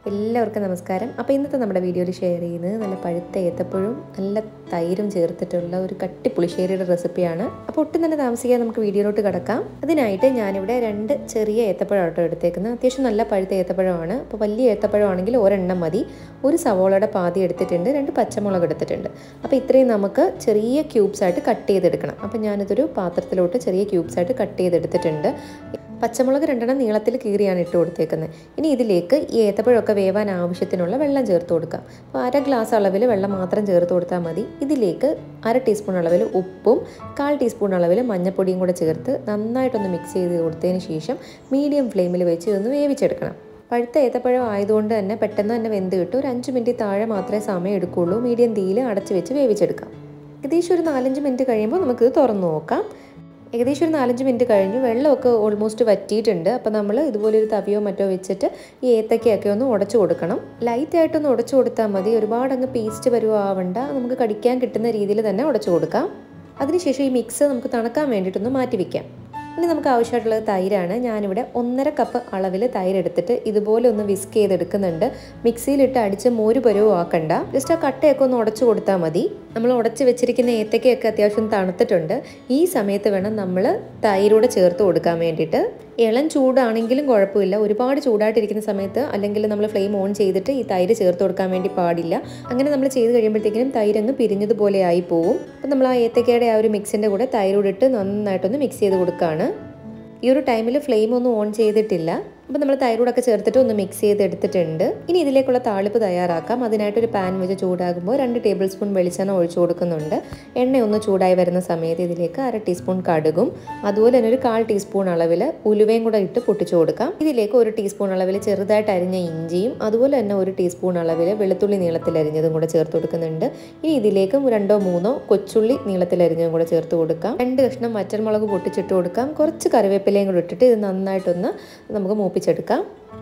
എല്ലാവർക്കും നമസ്കാരം അപ്പോൾ ഇന്നത്തെ നമ്മുടെ വീഡിയോയിൽ ഷെയർ ചെയ്യുന്നത് നല്ല പഴുത്ത ഏത്തപ്പഴവും നല്ല തൈരും ചേർത്തിട്ടുള്ള ഒരു കട്ടി പുളിശ്ശേരിയുടെ റെസിപ്പിയാണ് അപ്പോൾ ഒട്ടും തന്നെ താമസിക്കാതെ നമുക്ക് വീഡിയോയിലോട്ട് കിടക്കാം അതിനായിട്ട് ഞാനിവിടെ രണ്ട് ചെറിയ ഏത്തപ്പഴമാട്ടോ എടുത്തേക്കുന്നത് അത്യാവശ്യം നല്ല പഴുത്ത ഏത്തപ്പഴമാണ് അപ്പോൾ വലിയ ഏത്തപ്പഴമാണെങ്കിൽ ഒരെണ്ണം മതി ഒരു സവോളയുടെ പാതി എടുത്തിട്ടുണ്ട് രണ്ട് പച്ചമുളക് എടുത്തിട്ടുണ്ട് അപ്പോൾ ഇത്രയും നമുക്ക് ചെറിയ ക്യൂബ്സ് ആയിട്ട് കട്ട് ചെയ്തെടുക്കണം അപ്പോൾ ഞാനിതൊരു പാത്രത്തിലോട്ട് ചെറിയ ക്യൂബ്സ് ആയിട്ട് കട്ട് ചെയ്തെടുത്തിട്ടുണ്ട് പച്ചമുളക് രണ്ടെണ്ണം നീളത്തിൽ കീറിയാണ് ഇട്ട് കൊടുത്തേക്കുന്നത് ഇനി ഇതിലേക്ക് ഈ ഏത്തപ്പഴമൊക്കെ വേവാൻ ആവശ്യത്തിനുള്ള വെള്ളം ചേർത്ത് കൊടുക്കാം അപ്പോൾ അര ഗ്ലാസ് അളവിൽ വെള്ളം മാത്രം ചേർത്ത് കൊടുത്താൽ മതി ഇതിലേക്ക് അര ടീസ്പൂൺ അളവിൽ ഉപ്പും കാൽ ടീസ്പൂൺ അളവിൽ മഞ്ഞൾപ്പൊടിയും കൂടെ ചേർത്ത് നന്നായിട്ടൊന്ന് മിക്സ് ചെയ്ത് കൊടുത്തതിന് ശേഷം മീഡിയം ഫ്ലെയിമിൽ വെച്ച് ഇതൊന്ന് വേവിച്ചെടുക്കണം പഴുത്ത ഏത്തപ്പഴം ആയതുകൊണ്ട് തന്നെ പെട്ടെന്ന് തന്നെ വെന്ത് കിട്ടും ഒരു അഞ്ച് മിനിറ്റ് താഴെ മാത്രമേ സമയം എടുക്കുകയുള്ളൂ മീഡിയം തീയിൽ അടച്ച് വെച്ച് വേവിച്ചെടുക്കാം ഏകദേശം ഒരു നാലഞ്ച് മിനിറ്റ് കഴിയുമ്പോൾ നമുക്കിത് തുറന്ന് നോക്കാം ഏകദേശം ഒരു നാലഞ്ച് മിനിറ്റ് കഴിഞ്ഞു വെള്ളമൊക്കെ ഓൾമോസ്റ്റ് വറ്റിയിട്ടുണ്ട് അപ്പോൾ നമ്മൾ ഇതുപോലെ ഒരു തവിയോ മറ്റോ വെച്ചിട്ട് ഈ ഏത്തക്കയൊക്കെ ഒന്ന് ഉടച്ചു കൊടുക്കണം ലൈറ്റായിട്ടൊന്ന് ഉടച്ചു കൊടുത്താൽ മതി ഒരുപാട് അങ്ങ് പേസ്റ്റ് വരുവാവണ്ട നമുക്ക് കടിക്കാൻ കിട്ടുന്ന രീതിയിൽ തന്നെ ഉടച്ചു കൊടുക്കാം അതിനുശേഷം ഈ മിക്സ് നമുക്ക് തണുക്കാൻ വേണ്ടിയിട്ടൊന്ന് മാറ്റി വയ്ക്കാം ഇനി നമുക്ക് ആവശ്യമായിട്ടുള്ളത് തൈരാണ് ഞാനിവിടെ ഒന്നര കപ്പ് അളവിൽ തൈര് എടുത്തിട്ട് ഇതുപോലെ ഒന്ന് വിസ്ക് ചെയ്തെടുക്കുന്നുണ്ട് മിക്സിയിലിട്ട് അടിച്ച് മോര് പരുവം ആക്കണ്ട ജസ്റ്റ് ആ കട്ടയൊക്കെ ഒന്ന് ഉടച്ചു കൊടുത്താൽ മതി നമ്മൾ ഉടച്ച് വെച്ചിരിക്കുന്ന ഏത്തക്കയൊക്കെ അത്യാവശ്യം തണുത്തിട്ടുണ്ട് ഈ സമയത്ത് വേണം നമ്മൾ തൈരൂടെ ചേർത്ത് കൊടുക്കാൻ വേണ്ടിയിട്ട് ഇളം ചൂടാണെങ്കിലും കുഴപ്പമില്ല ഒരുപാട് ചൂടായിട്ടിരിക്കുന്ന സമയത്ത് അല്ലെങ്കിൽ നമ്മൾ ഫ്ലെയിം ഓൺ ചെയ്തിട്ട് ഈ തൈര് ചേർത്ത് കൊടുക്കാൻ വേണ്ടി പാടില്ല അങ്ങനെ നമ്മൾ ചെയ്ത് കഴിയുമ്പോഴത്തേക്കിനും തൈര് അങ്ങ് പിരിഞ്ഞതുപോലെ ആയി പോവും അപ്പം നമ്മൾ ആ ഏത്തക്കയുടെ ആ ഒരു മിക്സിൻ്റെ കൂടെ തൈരോട് ഇട്ട് നന്നായിട്ടൊന്ന് മിക്സ് ചെയ്ത് കൊടുക്കുകയാണ് ഈ ഒരു ടൈമിൽ ഫ്ലെയിം ഒന്നും ഓൺ ചെയ്തിട്ടില്ല അപ്പോൾ നമ്മൾ തൈറോഡൊക്കെ ചേർത്തിട്ട് ഒന്ന് മിക്സ് ചെയ്ത് എടുത്തിട്ടുണ്ട് ഇനി ഇതിലേക്കുള്ള താളിപ്പ് തയ്യാറാക്കാം അതിനായിട്ട് ഒരു പാൻ വെച്ച് ചൂടാകുമ്പോൾ രണ്ട് ടേബിൾ സ്പൂൺ വെളിച്ചെണ്ണ ഒഴിച്ചു കൊടുക്കുന്നുണ്ട് എണ്ണ ഒന്ന് ചൂടായി വരുന്ന സമയത്ത് ഇതിലേക്ക് അര ടീസ്പൂൺ കടുകും അതുപോലെ തന്നെ ഒരു കാൽ ടീസ്പൂൺ അളവിൽ ഉലുവയും കൂടെ ഇട്ട് പൊട്ടിച്ചു കൊടുക്കാം ഇതിലേക്ക് ഒരു ടീസ്പൂൺ അളവിൽ ചെറുതായിട്ട് അരിഞ്ഞ ഇഞ്ചിയും അതുപോലെ തന്നെ ഒരു ടീസ്പൂൺ അളവിൽ വെളുത്തുള്ളി നീളത്തിൽ അരിഞ്ഞതും കൂടെ ചേർത്ത് കൊടുക്കുന്നുണ്ട് ഇനി ഇതിലേക്ക് രണ്ടോ മൂന്നോ കൊച്ചുള്ളി നീളത്തിൽ അരിഞ്ഞതും കൂടെ ചേർത്ത് കൊടുക്കാം രണ്ട് കഷ്ണം വറ്റൽമുളക് പൊട്ടിച്ചിട്ട് കൊടുക്കാം കുറച്ച് കറിവേപ്പിലയും കൂടെ ഇട്ടിട്ട് ഇത് നന്നായിട്ടൊന്ന് നമുക്ക് മൂപ്പിച്ചെടുക്കാം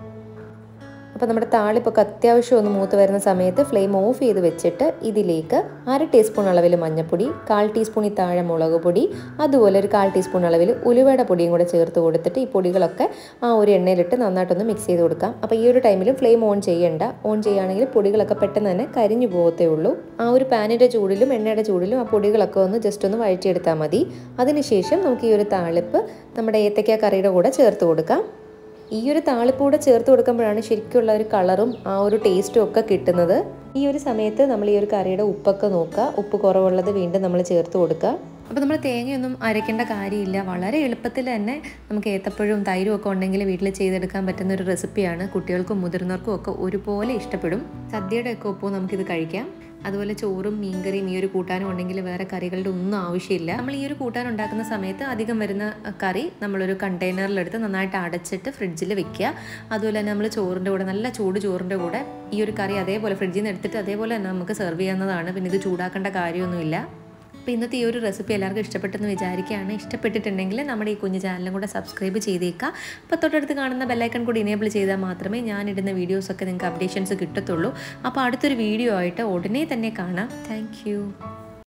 അപ്പോൾ നമ്മുടെ താളിപ്പൊക്കെ അത്യാവശ്യം ഒന്ന് മൂത്ത് വരുന്ന സമയത്ത് ഫ്ലെയിം ഓഫ് ചെയ്ത് വെച്ചിട്ട് ഇതിലേക്ക് അര ടീസ്പൂൺ അളവിൽ മഞ്ഞൾപ്പൊടി കാൽ ടീസ്പൂൺ ഈ താഴെ മുളക് പൊടി അതുപോലെ ഒരു കാൽ ടീസ്പൂൺ അളവിൽ ഉലുവയുടെ പൊടിയും കൂടെ ചേർത്ത് കൊടുത്തിട്ട് ഈ പൊടികളൊക്കെ ആ ഒരു എണ്ണയിലിട്ട് നന്നായിട്ടൊന്ന് മിക്സ് ചെയ്ത് കൊടുക്കാം അപ്പോൾ ഈ ഒരു ടൈമിൽ ഫ്ലെയിം ഓൺ ചെയ്യണ്ട ഓൺ ചെയ്യുകയാണെങ്കിൽ പൊടികളൊക്കെ പെട്ടെന്ന് തന്നെ കരിഞ്ഞു പോകത്തേ ഉള്ളൂ ആ ഒരു പാനിൻ്റെ ചൂടിലും എണ്ണയുടെ ചൂടിലും ആ പൊടികളൊക്കെ ഒന്ന് ജസ്റ്റ് ഒന്ന് വഴറ്റിയെടുത്താൽ മതി അതിനുശേഷം നമുക്ക് ഈ ഒരു താളിപ്പ് നമ്മുടെ ഏത്തക്ക കറിയുടെ കൂടെ ചേർത്ത് കൊടുക്കാം ഈ ഒരു താളിപ്പൂടെ ചേർത്ത് കൊടുക്കുമ്പോഴാണ് ശരിക്കുള്ള ഒരു കളറും ആ ഒരു ടേസ്റ്റും ഒക്കെ കിട്ടുന്നത് ഈ ഒരു സമയത്ത് നമ്മൾ ഈ ഒരു കറിയുടെ ഉപ്പൊക്കെ നോക്കുക ഉപ്പ് കുറവുള്ളത് വീണ്ടും നമ്മൾ ചേർത്ത് കൊടുക്കുക അപ്പോൾ നമ്മൾ തേങ്ങയൊന്നും അരയ്ക്കേണ്ട കാര്യമില്ല വളരെ എളുപ്പത്തിൽ തന്നെ നമുക്ക് ഏത്തപ്പഴവും തൈരും ഒക്കെ ഉണ്ടെങ്കിൽ വീട്ടിൽ ചെയ്തെടുക്കാൻ പറ്റുന്ന ഒരു റെസിപ്പിയാണ് കുട്ടികൾക്കും മുതിർന്നവർക്കും ഒക്കെ ഒരുപോലെ ഇഷ്ടപ്പെടും സദ്യയുടെ ഒക്കെ ഒപ്പം നമുക്കിത് കഴിക്കാം അതുപോലെ ചോറും മീൻകറിയും ഈ ഒരു കൂട്ടാനും ഉണ്ടെങ്കിൽ വേറെ കറികളുടെ ഒന്നും ആവശ്യമില്ല നമ്മൾ ഈ ഒരു കൂട്ടാൻ ഉണ്ടാക്കുന്ന സമയത്ത് അധികം വരുന്ന കറി നമ്മളൊരു കണ്ടെയ്നറിലെടുത്ത് നന്നായിട്ട് അടച്ചിട്ട് ഫ്രിഡ്ജിൽ വെക്കുക അതുപോലെ തന്നെ നമ്മൾ ചോറിൻ്റെ കൂടെ നല്ല ചൂട് ചോറിൻ്റെ കൂടെ ഈ ഒരു കറി അതേപോലെ ഫ്രിഡ്ജിൽ നിന്ന് എടുത്തിട്ട് അതേപോലെ തന്നെ നമുക്ക് സെർവ് ചെയ്യാവുന്നതാണ് പിന്നെ ഇത് ചൂടാക്കേണ്ട കാര്യമൊന്നുമില്ല അപ്പോൾ ഇന്നത്തെ ഈ ഒരു റെസിപ്പി എല്ലാവർക്കും ഇഷ്ടപ്പെട്ടെന്ന് വിചാരിക്കുകയാണ് ഇഷ്ടപ്പെട്ടിട്ടുണ്ടെങ്കിൽ നമ്മുടെ ഈ കുഞ്ഞു ചാനലും കൂടെ സബ്സ്ക്രൈബ് ചെയ്തേക്കുക അപ്പോൾ തൊട്ടടുത്ത് കാണുന്ന ബെല്ലൈക്കൺ കൂടി ഇനേബിൾ ചെയ്താൽ മാത്രമേ ഞാനിടുന്ന വീഡിയോസൊക്കെ നിങ്ങൾക്ക് അപ്ഡേഷൻസ് കിട്ടത്തുള്ളൂ അപ്പോൾ അടുത്തൊരു വീഡിയോ ആയിട്ട് ഉടനെ തന്നെ കാണാം താങ്ക്